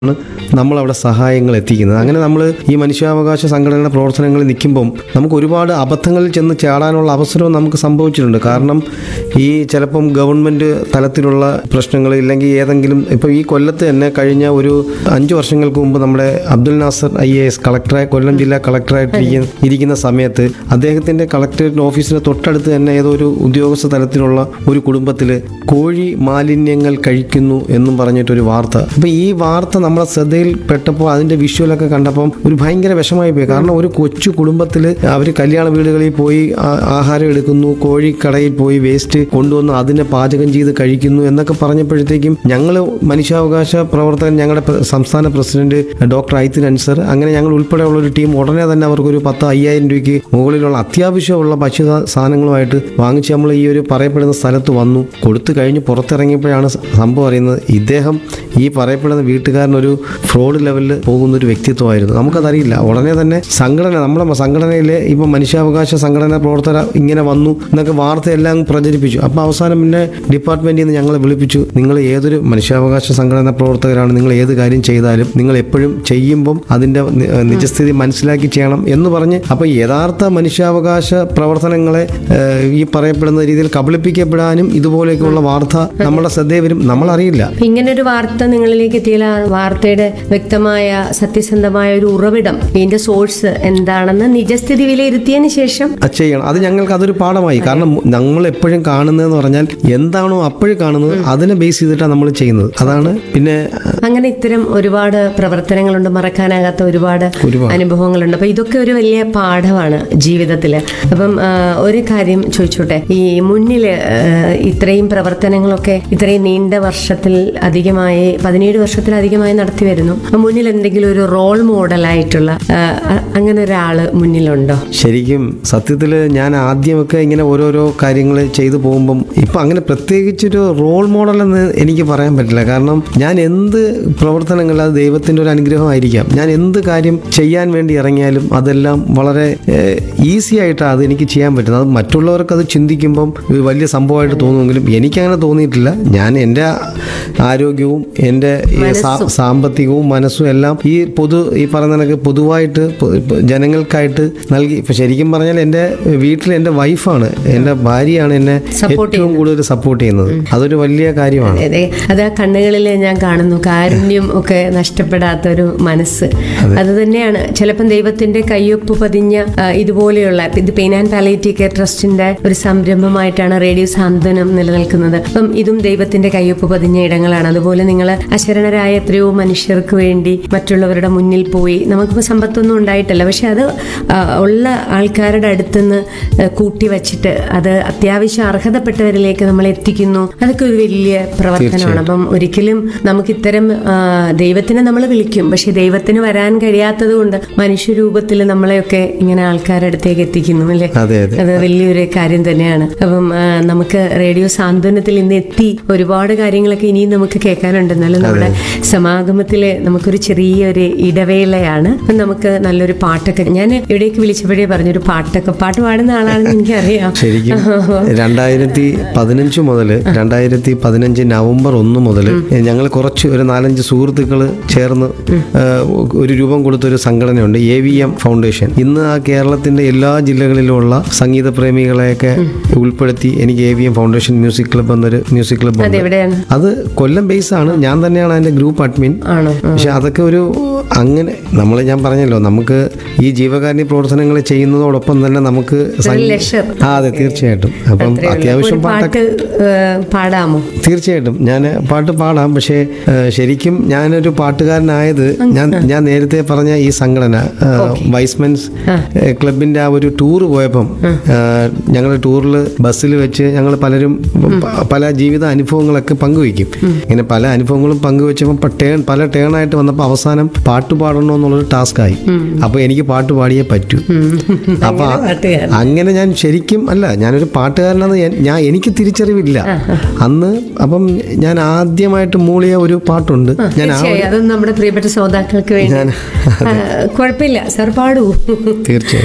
ആണ് നമ്മളവിടെ സഹായങ്ങൾ എത്തിക്കുന്നത് അങ്ങനെ നമ്മൾ ഈ മനുഷ്യാവകാശ സംഘടനയുടെ പ്രവർത്തനങ്ങളിൽ നിൽക്കുമ്പം നമുക്ക് ഒരുപാട് അബദ്ധങ്ങളിൽ ചെന്ന് ചാടാനുള്ള അവസരവും നമുക്ക് സംഭവിച്ചിട്ടുണ്ട് കാരണം ഈ ചിലപ്പം ഗവൺമെൻറ് തലത്തിലുള്ള പ്രശ്നങ്ങൾ ഇല്ലെങ്കിൽ ഏതെങ്കിലും ഇപ്പോൾ ഈ കൊല്ലത്ത് തന്നെ കഴിഞ്ഞ ഒരു അഞ്ച് വർഷങ്ങൾക്ക് മുമ്പ് നമ്മുടെ Abdul Nasar I A S കളക്ടറായി കൊല്ലം ജില്ലാ കളക്ടറായിട്ട് ഇരിക്കുന്ന ഇരിക്കുന്ന സമയത്ത് അദ്ദേഹത്തിൻ്റെ കളക്ടറേറ്റ് ഓഫീസിന് തൊട്ടടുത്ത് തന്നെ ഏതോ ഒരു ഉദ്യോഗസ്ഥ തലത്തിലുള്ള ഒരു കുടുംബത്തിൽ കോഴി മാലിന്യങ്ങൾ കഴിക്കുന്നു എന്നും പറഞ്ഞിട്ടൊരു വാർത്ത അപ്പോൾ ഈ വാർത്ത നമ്മളെ ശ്രദ്ധയിൽപ്പെട്ടപ്പോൾ അതിൻ്റെ വിഷ്വലൊക്കെ കണ്ടപ്പം ഒരു ഭയങ്കര വിഷമായി പോയി കാരണം ഒരു കൊച്ചു കുടുംബത്തിൽ അവർ കല്യാണ വീടുകളിൽ പോയി ആ- ആഹാരം എടുക്കുന്നു കോഴിക്കടയിൽ പോയി വേസ്റ്റ് കൊണ്ടുവന്ന് അതിനെ പാചകം ചെയ്ത് കഴിക്കുന്നു എന്നൊക്കെ പറഞ്ഞപ്പോഴത്തേക്കും ഞങ്ങൾ മനുഷ്യാവകാശ പ്രവർത്തകൻ ഞങ്ങളുടെ പ്ര- സംസ്ഥാന പ്രസിഡന്റ് ഡോക്ടർ ഐത്തിൻ അൻസർ അങ്ങനെ ഞങ്ങൾ ഉൾപ്പെടെയുള്ള ഒരു ടീം ഉടനെ തന്നെ അവർക്കൊരു പത്ത് അയ്യായിരം രൂപയ്ക്ക് മുകളിലുള്ള അത്യാവശ്യമുള്ള ഭക്ഷ്യ സാ- സാധനങ്ങളുമായിട്ട് വാങ്ങിച്ച് നമ്മൾ ഈ ഒരു പറയപ്പെടുന്ന സ്ഥലത്ത് വന്നു കൊടുത്തു കഴിഞ്ഞ് പുറത്തിറങ്ങിയപ്പോഴാണ് സ- സംഭവം അറിയുന്നത് ഇദ്ദേഹം ഈ പറയപ്പെടുന്ന വീട്ടുകാരനൊരു ഫ്രോഡ് ലെവലിൽ പോകുന്ന ഒരു വ്യക്തിത്വമായിരുന്നു നമുക്കതറിയില്ല ഉടനെ തന്നെ സംഘടന നമ്മുടെ മ- സംഘടനയിലെ ഇപ്പം മനുഷ്യാവകാശ സംഘടന പ്രവർത്തകർ ഇങ്ങനെ വന്നു എന്നൊക്കെ വാർത്തയെല്ലാം പ്രചരിപ്പിച്ചു അപ്പോൾ അവസാനം പിന്നെ ഡിപ്പാർട്ട്മെൻറ്റിൽ നിന്ന് ഞങ്ങളെ വിളിപ്പിച്ചു നിങ്ങൾ ഏതൊരു മനുഷ്യാവകാശ സംഘടന പ്രവർത്തകരാണ് നിങ്ങൾ ഏത് കാര്യം ചെയ്താലും നിങ്ങൾ എപ്പോഴും ചെയ്യുമ്പം അതിൻ്റെ നി- നിജസ്ഥിതി മനസ്സിലാക്കി ചെയ്യണം എന്ന് പറഞ്ഞ് അപ്പോൾ യഥാർത്ഥ മനുഷ്യാവകാശ പ്രവർത്തനങ്ങളെ ഏഹ്, ഈ പറയപ്പെടുന്ന രീതിയിൽ കബളിപ്പിക്കപ്പെടാനും ഇതുപോലെയൊക്കെയുള്ള വാർത്ത നമ്മുടെ ശ്രദ്ധയിൽ വരും നമ്മളറിയില്ല ഇങ്ങനൊരു വാർത്ത നിങ്ങളിലേക്ക് എത്തിയാൽ ആ വാർത്തയുടെ വ്യക്തമായ സത്യസന്ധമായ ഒരു ഉറവിടം ഇതിന്റെ സോഴ്സ് എന്താണെന്ന് നിജസ്ഥിതി വിലയിരുത്തിയതിന് ശേഷം അത് ചെയ്യണം അത് ഞങ്ങൾക്ക് അതൊരു പാഠമായി കാരണം നമ്മൾ എപ്പോഴും കാണുന്നതെന്ന് പറഞ്ഞാൽ എന്താണോ അപ്പോഴും കാണുന്നത് അതിനെ ബേസ് ചെയ്തിട്ടാണ് നമ്മൾ ചെയ്യുന്നത് അതാണ് പിന്നെ അങ്ങനെ ഇത്തരം ഒരുപാട് പ്രവർത്തനങ്ങളുണ്ട് മറക്കാനാകാത്ത ഒരുപാട് ഒരുപാട്. അനുഭവങ്ങളുണ്ട് അപ്പൊ ഇതൊക്കെ ഒരു വലിയ പാഠമാണ് ജീവിതത്തിൽ അപ്പം ആ, ഒരു കാര്യം ചോദിച്ചോട്ടെ ഈ മുന്നിൽ ഇത്രയും പ്രവർത്തനങ്ങളൊക്കെ ഇത്രയും നീണ്ട വർഷത്തിൽ അധികമായി പതിനേഴ് വർഷത്തിലധികമായി നടത്തി വരുന്നു അപ്പൊ മുന്നിൽ എന്തെങ്കിലും ഒരു റോൾ മോഡലായിട്ടുള്ള ആ, അ- അങ്ങനെ ഒരാള് മുന്നിലുണ്ടോ ശരിക്കും സത്യത്തിൽ ഞാൻ ആദ്യമൊക്കെ ഇങ്ങനെ ഓരോരോ കാര്യങ്ങൾ ചെയ്തു പോകുമ്പം ഇപ്പം അങ്ങനെ പ്രത്യേകിച്ചൊരു റോൾ മോഡൽ എന്ന് എനിക്ക് പറയാൻ പറ്റില്ല കാരണം ഞാൻ എന്ത് പ്രവർത്തനങ്ങൾ അത് ദൈവത്തിൻ്റെ ഒരു അനുഗ്രഹമായിരിക്കാം ഞാൻ എന്ത് കാര്യം ചെയ്യാൻ വേണ്ടി ഇറങ്ങിയാലും അതെല്ലാം വളരെ ഈസി ആയിട്ടാണ് അത് എനിക്ക് ചെയ്യാൻ പറ്റുന്നത് അത് മറ്റുള്ളവർക്ക് അത് ചിന്തിക്കുമ്പം ഇത് വലിയ സംഭവമായിട്ട് തോന്നുമെങ്കിലും എനിക്കങ്ങനെ തോന്നിയിട്ടില്ല ഞാൻ എൻ്റെ ആരോഗ്യവും എൻ്റെ ഈ സാ- സാമ്പത്തികവും മനസ്സും എല്ലാം ഈ പൊതു ഈ പറയുന്ന കണക്ക് പൊതുവായിട്ട് പൊ- ഇപ്പൊ ജനങ്ങൾക്കായിട്ട് നൽകി ഇപ്പൊ ശരിക്കും പറഞ്ഞാൽ എൻ്റെ വീട്ടിൽ എൻ്റെ വൈഫാണ് എൻ്റെ ഭാര്യയാണ് എന്നെ Support ഏറ്റവും കൂടുതൽ സപ്പോർട്ട് ചെയ്യുന്നത് അതൊരു വലിയ കാര്യമാണ് അതെ അത് ആ കണ്ണുകളിൽ ഞാൻ കാണുന്നു കാരുണ്യം ഒക്കെ നഷ്ടപ്പെടാത്ത ഒരു മനസ്സ് അത് തന്നെയാണ് ചിലപ്പം ദൈവത്തിന്റെ കയ്യൊപ്പ് പതിഞ്ഞ ആ, ഇതുപോലെയുള്ള ഇത് പെയിൻ ആൻഡ് പാലേറ്റീവ് കെയർ ട്രസ്റ്റിന്റെ ഒരു സംരംഭമായിട്ടാണ് റേഡിയോ സാന്ത്വനം നിലനിൽക്കുന്നത് അപ്പം ഇതും ദൈവത്തിന്റെ കയ്യൊപ്പ് പതിഞ്ഞ ഇടങ്ങളാണ് അതുപോലെ നിങ്ങൾ അശരണരായ എത്രയോ മനുഷ്യർക്ക് വേണ്ടി മറ്റുള്ളവരുടെ മുന്നിൽ പോയി നമുക്കിപ്പോൾ സമ്പത്തൊന്നും ഉണ്ടായിട്ടല്ല പക്ഷെ അത് ആ, ഉള്ള ആൾക്കാരുടെ അടുത്തുനിന്ന് കൂട്ടി വച്ചിട്ട് അത് അത്യാവശ്യം അർഹതപ്പെട്ടവരിലേക്ക് നമ്മൾ എത്തിക്കുന്നു അതൊക്കെ ഒരു വലിയ പ്രവർത്തനമാണ് അപ്പം ഒരിക്കലും നമുക്ക് ഇത്തരം ആ, ദൈവത്തിനെ നമ്മൾ വിളിക്കും പക്ഷെ ദൈവത്തിന് വരാൻ കഴിയാത്തത് കൊണ്ട് മനുഷ്യരൂപത്തിൽ നമ്മളെയൊക്കെ ഇങ്ങനെ ആൾക്കാരുടെ അടുത്തേക്ക് എത്തിക്കുന്നു അല്ലേ അതെ അതെ അത് വലിയൊരു കാര്യം തന്നെയാണ് അപ്പം ആ, നമുക്ക് റേഡിയോ സാന്ത്വനത്തിൽ ഇന്ന് എത്തി ഒരുപാട് കാര്യങ്ങളൊക്കെ ഇനിയും നമുക്ക് കേൾക്കാനുണ്ട് എന്നാലും നമ്മുടെ സമാഗമത്തിലെ നമുക്കൊരു ചെറിയൊരു ഇടവേളയാണ് അപ്പം നമുക്ക് നല്ലൊരു പാട്ടൊക്കെ ഞാൻ ഇവിടേക്ക് വിളിച്ചപ്പോഴേ പറഞ്ഞൊരു പാട്ടൊക്കെ പാട്ട് പാടുന്ന ആളാണെന്ന് എനിക്കറിയാം ശരിക്കും രണ്ടായിരത്തി പതിനഞ്ച് മുതൽ രണ്ടായിരത്തി പതിനഞ്ച് നവംബർ ഒന്ന് മുതൽ ഞങ്ങൾ കുറച്ച് ഒരു നാലഞ്ച് സുഹൃത്തുക്കൾ ചേർന്ന് ആ, ഒരു രൂപം കൊടുത്തൊരു സംഘടനയുണ്ട് എ വി എം ഫൗണ്ടേഷൻ ഇന്ന് ആ കേരളത്തിന്റെ എല്ലാ ജില്ലകളിലുമുള്ള സംഗീത പ്രേമികളെയൊക്കെ ഉൾപ്പെടുത്തി എനിക്ക് A V M foundation music club എന്നൊരു മ്യൂസിക് ക്ലബ് ഉണ്ട് അതെവിടെയാണ് അത് കൊല്ലം ബേസ് ആണ് ഞാൻ തന്നെയാണ് അതിന്റെ ഗ്രൂപ്പ് അഡ്മിൻ ആണോ പക്ഷെ അതൊക്കെ ഒരു അങ്ങനെ നമ്മൾ ഞാൻ പറഞ്ഞല്ലോ നമുക്ക് ഈ ജീവകാരുണ്യ പ്രവർത്തനങ്ങൾ ചെയ്യുന്നതോടൊപ്പം തന്നെ നമുക്ക് സംഗീ- leisure. ആ അതെ തീർച്ചയായിട്ടും അപ്പം അത്രയേ ഉള്ളൂ. അത്യാവശ്യം ഒരു പാട്ടൊക്കെ പാട്ട് ഏ, പാടാമോ തീർച്ചയായിട്ടും ഞാൻ പാട്ട് പാടാം പക്ഷേ ഏഹ്, ശരിക്കും ഞാനൊരു പാട്ടുകാരനായത് ഞാൻ ഞാൻ നേരത്തെ പറഞ്ഞ ഈ സംഘടന ഏഹ്, വൈസ്മെൻസ് ഏഹ്, ക്ലബിന്റെ ആ ഒരു ടൂർ പോയപ്പം ഞങ്ങൾ ടൂറിൽ ബസ്സിൽ വെച്ച് ഞങ്ങൾ പലരും പ- പല ജീവിത അനുഭവങ്ങളൊക്കെ പങ്കുവയ്ക്കും ഇങ്ങനെ പല അനുഭവങ്ങളും പങ്കുവെച്ചപ്പോൾ പ- ടേൺ പല ടേൺ ആയിട്ട് വന്നപ്പോൾ അവസാനം പാട്ട് പാടണോ എന്നുള്ളൊരു ടാസ്ക്കായി അപ്പോൾ എനിക്ക് പാട്ട് പാടിയേ പറ്റൂ അപ്പൊ ആ- പാട്ടുകാരൻ. അങ്ങനെ ഞാൻ ശരിക്കും അല്ല ഞാനൊരു പാട്ടുകാരനാന്ന് ഞാൻ- ഞാൻ എനിക്ക് തിരിച്ചറിവില്ല അന്ന് അപ്പം ഞാൻ ആദ്യമായിട്ട് മൂളിയ ഒരു പാട്ടുണ്ട് ഞാൻ ആ തീർച്ചയായും അതും നമ്മുടെ പ്രിയപ്പെട്ട ശ്രോതാക്കൾക്ക് വേണ്ടി ഞാൻ- ആ, കുഴപ്പമില്ല സാർ പാടൂ തീർച്ചയായും